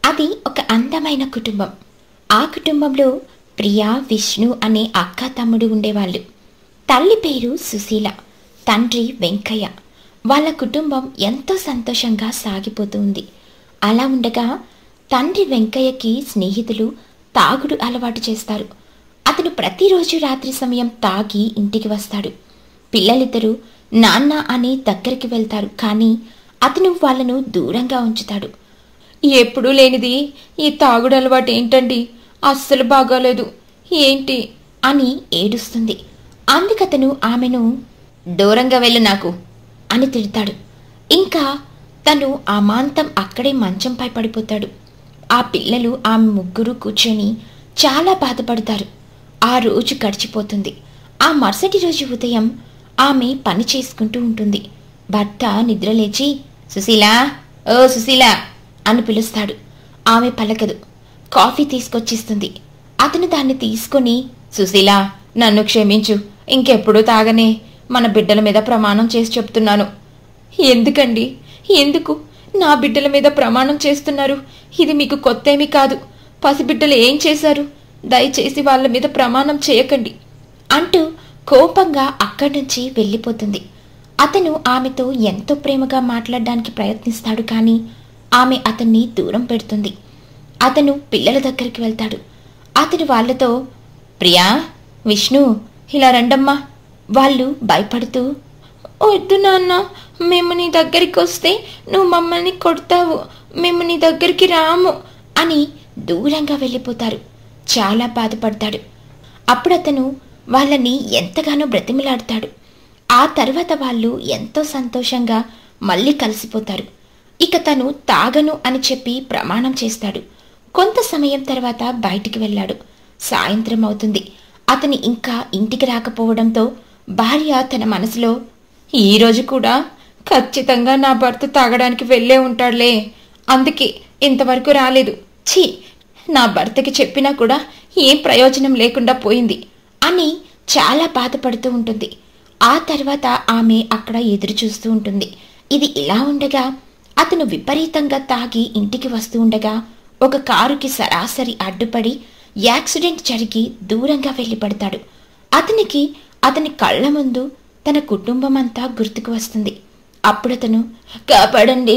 అది ఒక అందమైన కుటుంబం ఆ కుటుంబంలో ప్రియా విష్ణు అనే అక్క తమ్ముడు ఉండేవాళ్ళు తల్లి పేరు సుశీల తండ్రి వెంకయ్య వాళ్ళ కుటుంబం ఎంతో సంతోషంగా సాగిపోతూ ఉంది అలా ఉండగా తండ్రి వెంకయ్యకి స్నేహితులు తాగుడు అలవాటు చేస్తారు అతను ప్రతిరోజు రాత్రి సమయం తాగి ఇంటికి వస్తాడు పిల్లలిద్దరూ నాన్న అని దగ్గరికి వెళ్తారు కానీ అతను వాళ్ళను దూరంగా ఉంచుతాడు ఎప్పుడూ లేనిది ఈ తాగుడు అలవాటు ఏంటండి అస్సలు బాగాలేదు ఏంటి అని ఏడుస్తుంది అందుకతను ఆమెను దూరంగా వెళ్ళు నాకు అని తిడతాడు ఇంకా తను అమాంతం అక్కడే మంచంపై పడిపోతాడు ఆ పిల్లలు ఆమె ముగ్గురు కూర్చొని చాలా బాధపడతారు ఆ రోజు గడిచిపోతుంది ఆ మరుసటి రోజు ఉదయం ఆమె పని చేసుకుంటూ ఉంటుంది భర్త నిద్రలేచి సుశీలా ఓ సుశీలా అని పిలుస్తాడు ఆమె పలకదు కాఫీ తీసుకొచ్చిస్తుంది అతను దాన్ని తీసుకొని సుశీలా నన్ను క్షమించు ఇంకెప్పుడు తాగనే మన బిడ్డల మీద ప్రమాణం చేసి చెప్తున్నాను ఎందుకండి ఎందుకు నా బిడ్డల మీద ప్రమాణం చేస్తున్నారు ఇది మీకు కొత్త ఏమీ కాదు పసిబిడ్డలు ఏం చేశారు దయచేసి వాళ్ళ మీద ప్రమాణం చేయకండి అంటూ కోపంగా అక్కడి నుంచి వెళ్ళిపోతుంది అతను ఆమెతో ఎంతో ప్రేమగా మాట్లాడడానికి ప్రయత్నిస్తాడు కానీ ఆమె అతన్ని దూరం పెడుతుంది అతను పిల్లల దగ్గరికి వెళ్తాడు అతను వాళ్ళతో ప్రియా విష్ణు ఇలా రండమ్మా వాళ్ళు భయపడుతూ వద్దు నాన్న మేము నీ దగ్గరికి వస్తే నువ్వు మమ్మల్ని కొడతావు మేము నీ దగ్గరికి రాము అని దూరంగా వెళ్ళిపోతారు చాలా బాధపడతాడు అప్పుడు అతను వాళ్ళని ఎంతగానో బ్రతిమిలాడతాడు ఆ తర్వాత వాళ్ళు ఎంతో సంతోషంగా మళ్ళీ కలిసిపోతారు ఇక తను తాగను అని చెప్పి ప్రమాణం చేస్తాడు కొంత సమయం తర్వాత బయటికి వెళ్ళాడు సాయంత్రం అవుతుంది అతని ఇంకా ఇంటికి రాకపోవడంతో భార్య తన మనసులో ఈ రోజు కూడా ఖచ్చితంగా నా భర్త తాగడానికి వెళ్ళే ఉంటాడులే అందుకే ఇంతవరకు రాలేదు ఛీ నా భర్తకి చెప్పినా కూడా ఏం ప్రయోజనం లేకుండా పోయింది అని చాలా బాధపడుతూ ఉంటుంది ఆ తర్వాత ఆమె అక్కడ ఎదురు చూస్తూ ఉంటుంది ఇది ఇలా ఉండగా అతను విపరీతంగా తాగి ఇంటికి వస్తూ ఉండగా ఒక కారుకి సరాసరి అడ్డుపడి యాక్సిడెంట్ జరిగి దూరంగా వెళ్ళి పడతాడు అతనికి అతని కళ్ళ ముందు తన కుటుంబం అంతా గుర్తుకు వస్తుంది అప్పుడతను కాపాడండి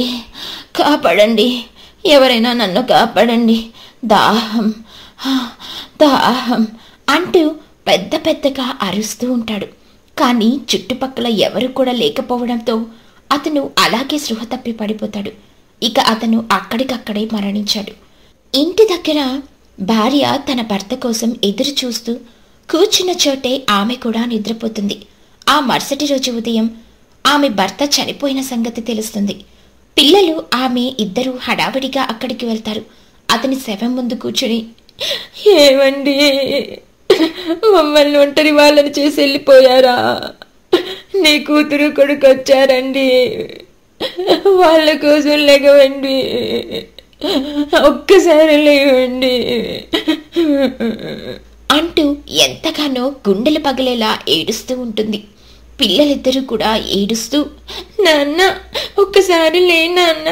కాపాడండి ఎవరైనా నన్ను కాపాడండి దాహం హా, దాహం అంటూ పెద్ద పెద్దగా అరుస్తూ ఉంటాడు కానీ చుట్టుపక్కల ఎవరు కూడా లేకపోవడంతో అతను అలాగే సృహ తప్పి పడిపోతాడు ఇక అతను అక్కడికక్కడే మరణించాడు ఇంటి దగ్గర భార్య తన భర్త కోసం ఎదురు చూస్తూ కూర్చున్న చోటే ఆమె కూడా నిద్రపోతుంది ఆ మరుసటి రోజు ఉదయం ఆమె భర్త చనిపోయిన సంగతి తెలుస్తుంది పిల్లలు ఆమె ఇద్దరు హడావిడిగా అక్కడికి వెళ్తారు అతని శవం ముందు కూర్చుని ఏమండి మమ్మల్ని ఒంటరి వాళ్ళని చేసి వెళ్ళిపోయారా నీ కూతురు కొడుకు వచ్చారండి వాళ్ళ కోసం లేగవండి ఒక్కసారి లేవండి అంటూ ఎంతగానో గుండెలు పగిలేలా ఏడుస్తూ ఉంటుంది పిల్లలిద్దరూ కూడా ఏడుస్తూ నాన్న ఒక్కసారి లే నాన్న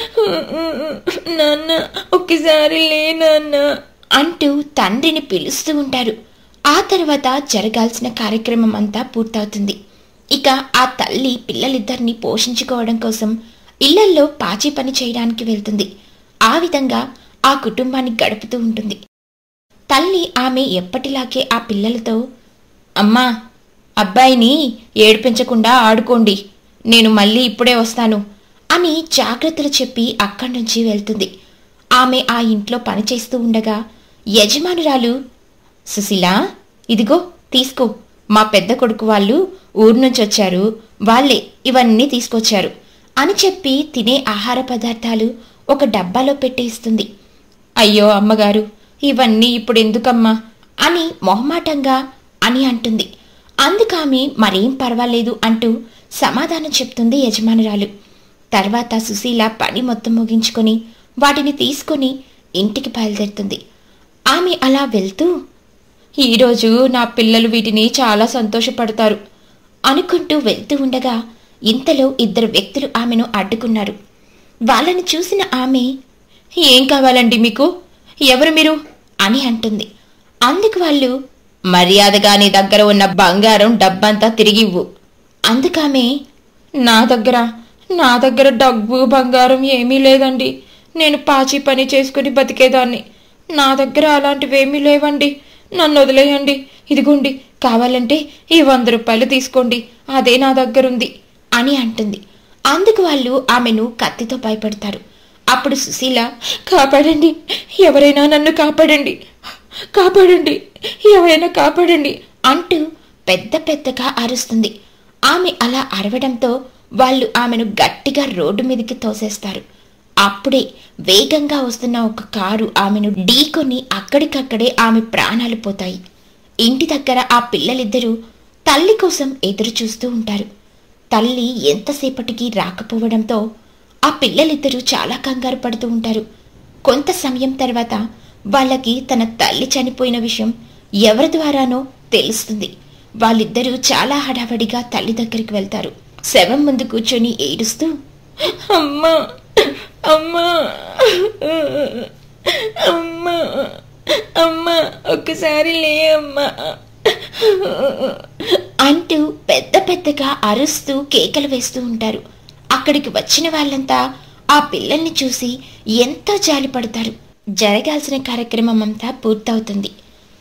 నాన్న ఒక్కసారి లే నాన్న అంటూ తండ్రిని పిలుస్తూ ఉంటారు ఆ తర్వాత జరగాల్సిన కార్యక్రమం అంతా పూర్తవుతుంది ఇక ఆ తల్లి పిల్లలిద్దరిని పోషించుకోవడం కోసం ఇళ్లల్లో పాచి పని చేయడానికి వెళ్తుంది ఆ విధంగా ఆ కుటుంబాన్ని గడుపుతూ ఉంటుంది తల్లి ఆమె ఎప్పటిలాగే ఆ పిల్లలతో అమ్మా అబ్బాయిని ఏడిపించకుండా ఆడుకోండి నేను మళ్ళీ ఇప్పుడే వస్తాను అని జాగ్రత్తలు చెప్పి అక్కడి నుంచి వెళ్తుంది ఆమె ఆ ఇంట్లో పనిచేస్తూ ఉండగా యజమానురాలు సుశీల ఇదిగో తీసుకో మా పెద్ద కొడుకు వాళ్ళు ఊరు నుంచి వచ్చారు వాళ్ళే ఇవన్నీ తీసుకొచ్చారు అని చెప్పి తినే ఆహార పదార్థాలు ఒక డబ్బాలో పెట్టి ఇస్తుంది అయ్యో అమ్మగారు ఇవన్నీ ఇప్పుడు ఎందుకమ్మా అని మొహమాటంగా అని అంటుంది అందుకామె మరేం పర్వాలేదు అంటూ సమాధానం చెప్తుంది యజమానురాలు తర్వాత సుశీల పని మొత్తం ముగించుకొని వాటిని తీసుకొని ఇంటికి బయలుదేరుతుంది ఆమె అలా వెళ్తూ ఈరోజు నా పిల్లలు వీటిని చాలా సంతోషపడతారు అనుకుంటూ వెళ్తూ ఉండగా ఇంతలో ఇద్దరు వ్యక్తులు ఆమెను అడ్డుకున్నారు వాళ్ళని చూసిన ఆమె ఏం కావాలండి మీకు ఎవరు మీరు అని అంటుంది అందుకు వాళ్ళు మర్యాదగా నీ దగ్గర ఉన్న బంగారం డబ్బంతా తిరిగివ్వు అందుకామె నా దగ్గర నా దగ్గర డబ్బు బంగారం ఏమీ లేదండి నేను పాచి పని చేసుకుని బతికేదాన్ని నా దగ్గర అలాంటివేమీ లేవండి నన్ను వదిలేయండి ఇదిగోండి కావాలంటే ఈ వంద రూపాయలు తీసుకోండి అదే నా దగ్గరుంది అని అంటుంది అందుకు వాళ్ళు ఆమెను కత్తితో భయపడతారు అప్పుడు సుశీల కాపాడండి ఎవరైనా నన్ను కాపాడండి కాపాడండి ఎవరైనా కాపాడండి అంటూ పెద్ద పెద్దగా అరుస్తుంది ఆమె అలా అరవడంతో వాళ్ళు ఆమెను గట్టిగా రోడ్డు మీదకి తోసేస్తారు అప్పుడే వేగంగా వస్తున్న ఒక కారు ఆమెను ఢీకొని అక్కడికక్కడే ఆమె ప్రాణాలు పోతాయి ఇంటి దగ్గర ఆ పిల్లలిద్దరూ తల్లి కోసం ఎదురు చూస్తూ ఉంటారు తల్లి ఎంతసేపటికి రాకపోవడంతో ఆ పిల్లలిద్దరూ చాలా కంగారు పడుతూ ఉంటారు కొంత సమయం తర్వాత వాళ్ళకి తన తల్లి చనిపోయిన విషయం ఎవరి ద్వారానో తెలుస్తుంది వాళ్ళిద్దరూ చాలా హడావడిగా తల్లి దగ్గరికి వెళ్తారు శవం ముందు కూర్చొని ఏడుస్తూ అమ్మా అమ్మా అమ్మా అమ్మా ఒక్కసారి లే అమ్మా అంటూ పెద్ద పెద్దగా అరుస్తూ కేకలు వేస్తూ ఉంటారు అక్కడికి వచ్చిన వాళ్ళంతా ఆ పిల్లల్ని చూసి ఎంతో జాలిపడతారు జరగాల్సిన కార్యక్రమం అంతా పూర్తవుతుంది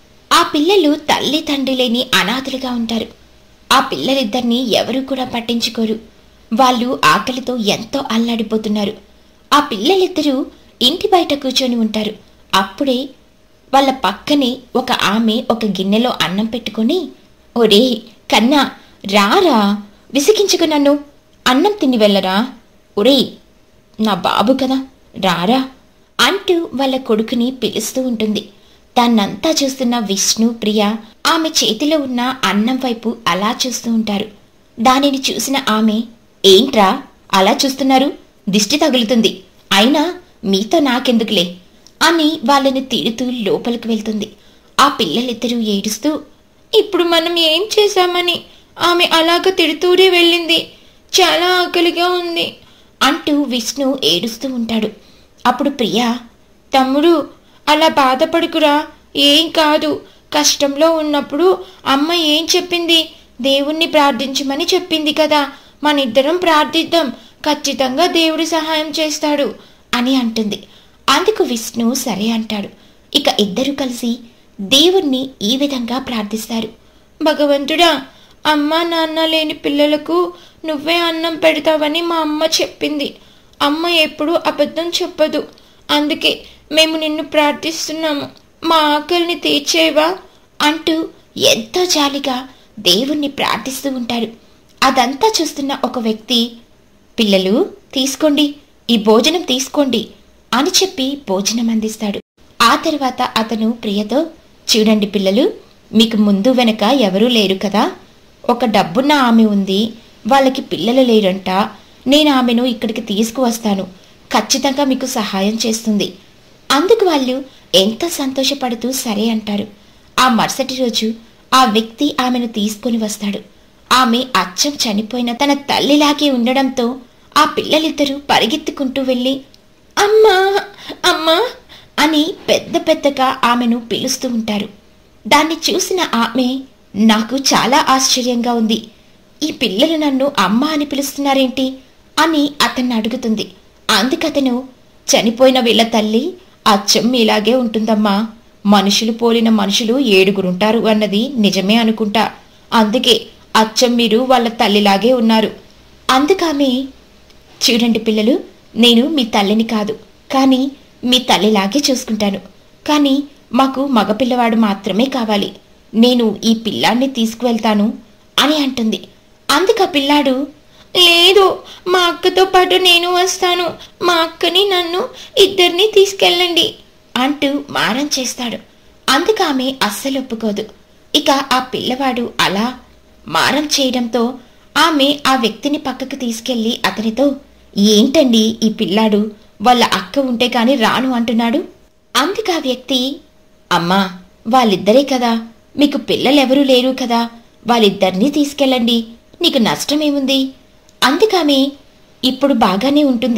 ఆ పిల్లలు తల్లి తండ్రి లేని అనాథులుగా ఉంటారు ఆ పిల్లలిద్దరినీ ఎవరూ కూడా పట్టించుకోరు వాళ్ళు ఆకలితో ఎంతో అల్లాడిపోతున్నారు ఆ పిల్లలిద్దరూ ఇంటి బయట కూర్చొని ఉంటారు అప్పుడే వాళ్ళ పక్కనే ఒక ఆమె ఒక గిన్నెలో అన్నం పెట్టుకొని ఒరే కన్నా రారా విసిగించుకు నన్ను అన్నం తిని వెళ్ళరా ఒరే నా బాబు కదా రారా అంటూ వాళ్ళ కొడుకుని పిలుస్తూ ఉంటుంది దాన్నంతా చూస్తున్న విష్ణు ప్రియ ఆమె చేతిలో ఉన్న అన్నం వైపు అలా చూస్తూ ఉంటారు దానిని చూసిన ఆమె ఏంట్రా అలా చూస్తున్నారు దిష్టి తగులుతుంది అయినా మీతో నాకెందుకులే అని వాళ్ళని తిడుతూ లోపలికి వెళ్తుంది ఆ పిల్లలిద్దరూ ఏడుస్తూ ఇప్పుడు మనం ఏం చేశామని ఆమె అలాగ తిడుతూనే వెళ్ళింది చాలా ఆకలిగా ఉంది అంటూ విష్ణు ఏడుస్తూ ఉంటాడు అప్పుడు ప్రియ తమ్ముడు అలా బాధపడుకురా ఏం కాదు కష్టంలో ఉన్నప్పుడు అమ్మ ఏం చెప్పింది దేవుణ్ణి ప్రార్థించమని చెప్పింది కదా మనిద్దరం ప్రార్థిద్దాం ఖచ్చితంగా దేవుడు సహాయం చేస్తాడు అని అంటుంది అందుకు విష్ణు సరే అంటాడు ఇక ఇద్దరు కలిసి దేవుణ్ణి ఈ విధంగా ప్రార్థిస్తారు భగవంతుడా అమ్మ నాన్న లేని పిల్లలకు నువ్వే అన్నం పెడతావని మా అమ్మ చెప్పింది అమ్మ ఎప్పుడూ అబద్ధం చెప్పదు అందుకే మేము నిన్ను ప్రార్థిస్తున్నాము మా ఆకలిని తీర్చేవా అంటూ ఎంతో జాలిగా దేవుణ్ణి ప్రార్థిస్తూ ఉంటారు అదంతా చూస్తున్న ఒక వ్యక్తి పిల్లలు తీసుకోండి ఈ భోజనం తీసుకోండి అని చెప్పి భోజనం అందిస్తాడు ఆ తర్వాత అతను ప్రియతో చూడండి పిల్లలు మీకు ముందు వెనక ఎవరూ లేరు కదా ఒక డబ్బున్న ఆమె ఉంది వాళ్ళకి పిల్లలు లేరంట నేను ఆమెను ఇక్కడికి తీసుకువస్తాను ఖచ్చితంగా మీకు సహాయం చేస్తుంది అందుకు వాళ్ళు ఎంతో సంతోషపడుతూ సరే అంటారు ఆ మరుసటి రోజు ఆ వ్యక్తి ఆమెను తీసుకొని వస్తాడు ఆమె అచ్చం చనిపోయిన తన తల్లిలాగే ఉండడంతో ఆ పిల్లలిద్దరూ పరిగెత్తుకుంటూ వెళ్ళి అమ్మా అమ్మా అని పెద్ద పెద్దగా ఆమెను పిలుస్తూ ఉంటారు దాన్ని చూసిన ఆమె నాకు చాలా ఆశ్చర్యంగా ఉంది ఈ పిల్లలు నన్ను అమ్మ అని పిలుస్తున్నారేంటి అని అతన్ని అడుగుతుంది అందుకతను చనిపోయిన వీళ్ళ తల్లి అచ్చం ఇలాగే ఉంటుందమ్మా మనుషులు పోలిన మనుషులు ఏడుగురుంటారు అన్నది నిజమే అనుకుంటా అందుకే అచ్చం మీరు వాళ్ళ తల్లిలాగే ఉన్నారు అందుకామె చూడండి పిల్లలు నేను మీ తల్లిని కాదు కానీ మీ తల్లిలాగే చూసుకుంటాను కానీ మాకు మగపిల్లవాడు మాత్రమే కావాలి నేను ఈ పిల్లాన్ని తీసుకువెళ్తాను అని అంటుంది అందుకు ఆ పిల్లాడు లేదు మా అక్కతో పాటు నేను వస్తాను మా అక్కని నన్ను ఇద్దరిని తీసుకెళ్ళండి అంటూ మారం చేస్తాడు అందుకు ఆమె అస్సలు ఒప్పుకోదు ఇక ఆ పిల్లవాడు అలా మారం చేయడంతో ఆమె ఆ వ్యక్తిని పక్కకు తీసుకెళ్లి అతనితో ఏంటండి ఈ పిల్లాడు వాళ్ళ అక్క ఉంటే కాని రాను అంటున్నాడు అందుకు ఆ వ్యక్తి అమ్మా వాళ్ళిద్దరే కదా మీకు పిల్లలెవరూ లేరు కదా వాళ్ళిద్దరినీ తీసుకెళ్ళండి నీకు నష్టమేముంది అందుకామె ఇప్పుడు బాగానే ఉంటుంది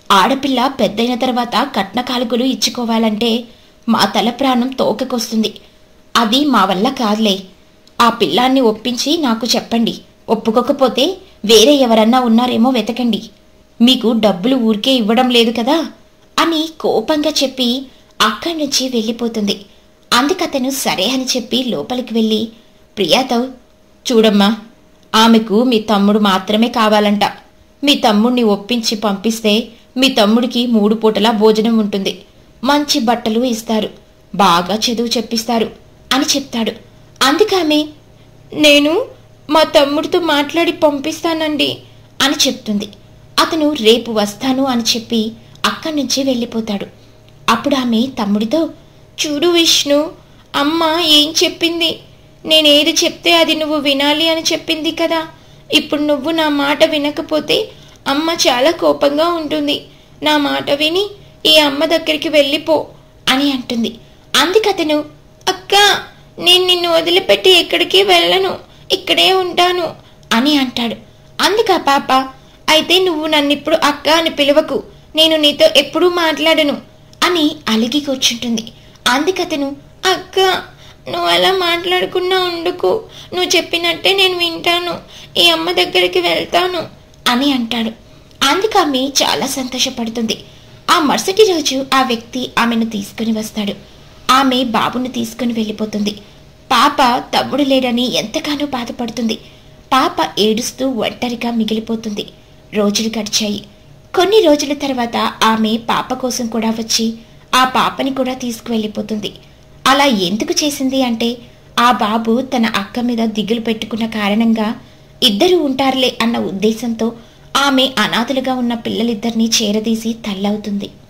ఆడపిల్ల పెద్దయిన తర్వాత కట్న కాలుకలు ఇచ్చుకోవాలంటే మా తల ప్రాణం తోకకొస్తుంది అది మా వల్ల కాదులే ఆ పిల్లాన్ని ఒప్పించి నాకు చెప్పండి ఒప్పుకోకపోతే వేరే ఎవరన్నా ఉన్నారేమో వెతకండి మీకు డబ్బులు ఊరికే ఇవ్వడం లేదు కదా అని కోపంగా చెప్పి అక్కడి నుంచి వెళ్ళిపోతుంది అందుకతను సరే అని చెప్పి లోపలికి వెళ్ళి ప్రియాతో చూడమ్మా ఆమెకు మీ తమ్ముడు మాత్రమే కావాలంట మీ తమ్ముడిని ఒప్పించి పంపిస్తే మీ తమ్ముడికి మూడు పూటలా భోజనం ఉంటుంది మంచి బట్టలు ఇస్తారు బాగా చదువు చెప్పిస్తారు అని చెప్తాడు అందుకామె నేను మా తమ్ముడితో మాట్లాడి పంపిస్తానండి అని చెప్తుంది అతను రేపు వస్తాను అని చెప్పి అక్కడి నుంచి వెళ్ళిపోతాడు అప్పుడు ఆమె తమ్ముడితో చూడు విష్ణు అమ్మ ఏం చెప్పింది నేనేది చెప్తే అది నువ్వు వినాలి అని చెప్పింది కదా ఇప్పుడు నువ్వు నా మాట వినకపోతే అమ్మ చాలా కోపంగా ఉంటుంది నా మాట విని ఈ అమ్మ దగ్గరికి వెళ్ళిపో అని అంటుంది అందుకతను అక్క నేను నిన్ను వదిలిపెట్టి ఎక్కడికి వెళ్ళను ఇక్కడే ఉంటాను అని అంటాడు అందుక పాప అయితే నువ్వు నన్నిప్పుడు అక్క అని పిలవకు నేను నీతో ఎప్పుడూ మాట్లాడను అని అలిగి కూర్చుంటుంది అందుకతను అక్క నువ్వు అలా మాట్లాడుకున్నా ఉండుకు నువ్వు చెప్పినట్టే నేను వింటాను ఈ అమ్మ దగ్గరికి వెళ్తాను అని అంటాడు అందుకామె చాలా సంతోషపడుతుంది ఆ మరుసటి రోజు ఆ వ్యక్తి ఆమెను తీసుకుని వస్తాడు ఆమె బాబును తీసుకుని వెళ్ళిపోతుంది పాప తమ్ముడు లేడని ఎంతగానో బాధపడుతుంది పాప ఏడుస్తూ ఒంటరిగా మిగిలిపోతుంది రోజులు గడిచాయి కొన్ని రోజుల తర్వాత ఆమె పాప కోసం కూడా వచ్చి ఆ పాపని కూడా తీసుకువెళ్ళిపోతుంది అలా ఎందుకు చేసింది అంటే ఆ బాబు తన అక్క మీద దిగులు పెట్టుకున్న కారణంగా ఇద్దరు ఉంటారులే అన్న ఉద్దేశంతో ఆమె అనాథలుగా ఉన్న పిల్లలిద్దరినీ చేరదీసి తల్లవుతుంది